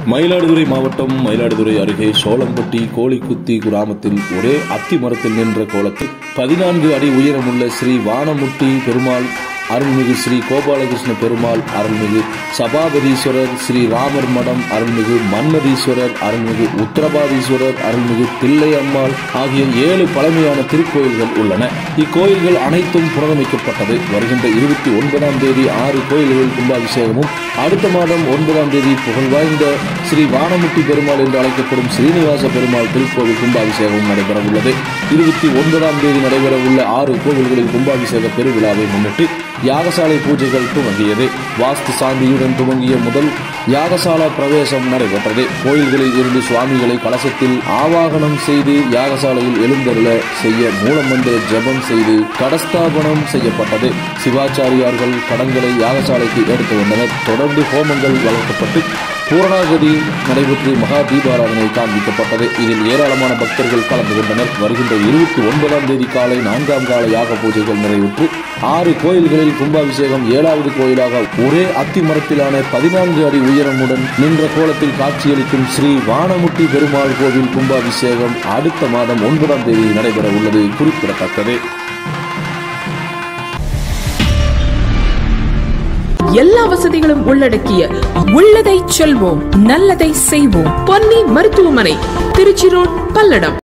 மயிலாடுதுறை மாவட்டம் மயிலாடுதுறை அருகே சோளம்பட்டி கோழிக்குத்தி கிராமத்தில் ஒரே அத்தி மரத்தில் நின்ற கோலத்தில் பதினான்கு அடி உயரமுள்ள ஸ்ரீ வானமுட்டி பெருமாள் அருள்மிகு ஸ்ரீ கோபாலகிருஷ்ண பெருமாள் அருள்மிகு சபாபதீஸ்வரர் ஸ்ரீ ராமர் மடம் அருள்மிகு மன்மதீஸ்வரர் அருள்மிகு உத்தரபாதீஸ்வரர் அருள்மிகு தில்லை அம்மாள் ஆகிய ஏழு பழமையான திருக்கோயில்கள் உள்ளன இக்கோயில்கள் அனைத்தும் புனரமைக்கப்பட்டது வருகின்ற இருபத்தி ஒன்பதாம் தேதி ஆறு கோயில்கள் கும்பாபிஷேகமும் அடுத்த மாதம் ஒன்பதாம் தேதி புகழ் வாய்ந்த ஸ்ரீ வானமுட்டி பெருமாள் என்று அழைக்கப்படும் ஸ்ரீனிவாச பெருமாள் திருக்கோவில் கும்பாபிஷேகமும் நடைபெற உள்ளது இருபத்தி ஒன்பதாம் தேதி நடைபெற உள்ள ஆறு கோவில்களின் கும்பாபிஷேக பெருவிழாவை முன்னிட்டு யாகசாலை பூஜைகள் துவங்கியது வாஸ்து சாந்தியுடன் துவங்கிய முதல் யாகசாலா பிரவேசம் நடைபெற்றது கோயில்களில் இருந்து சுவாமிகளை கலசத்தில் ஆவாகனம் செய்து யாகசாலையில் எழுந்தருள செய்ய மூலமந்திர ஜெபம் செய்து கடஸ்தாபனம் செய்யப்பட்டது சிவாச்சாரியார்கள் கடன்களை யாகசாலைக்கு எடுத்து வந்தனர் தொடர்ந்து ஹோமங்கள் வளர்க்கப்பட்டு பூரணாகதி நடைபெற்று மகா தீபாராதனை காண்பிக்கப்பட்டது இதில் ஏராளமான பக்தர்கள் கலந்து கொண்டனர் வருகின்ற இருபத்தி ஒன்பதாம் தேதி காலை நான்காம் கால யாக பூஜைகள் நிறைவுற்று ஆறு கோயில்களில் கும்பாபிஷேகம் ஏழாவது கோயிலாக ஒரே அத்தி மரத்திலான பதினான்கு அடி உயரமுடன் நின்ற கோலத்தில் காட்சியளிக்கும் ஸ்ரீ வானமுட்டி பெருமாள் கோவில் கும்பாபிஷேகம் அடுத்த மாதம் ஒன்பதாம் தேதி நடைபெற உள்ளது குறிப்பிடத்தக்கது எல்லா வசதிகளும் உள்ளடக்கிய உள்ளதை செல்வோம் நல்லதை செய்வோம் பொன்னி மருத்துவமனை திருச்சி ரோட் பல்லடம்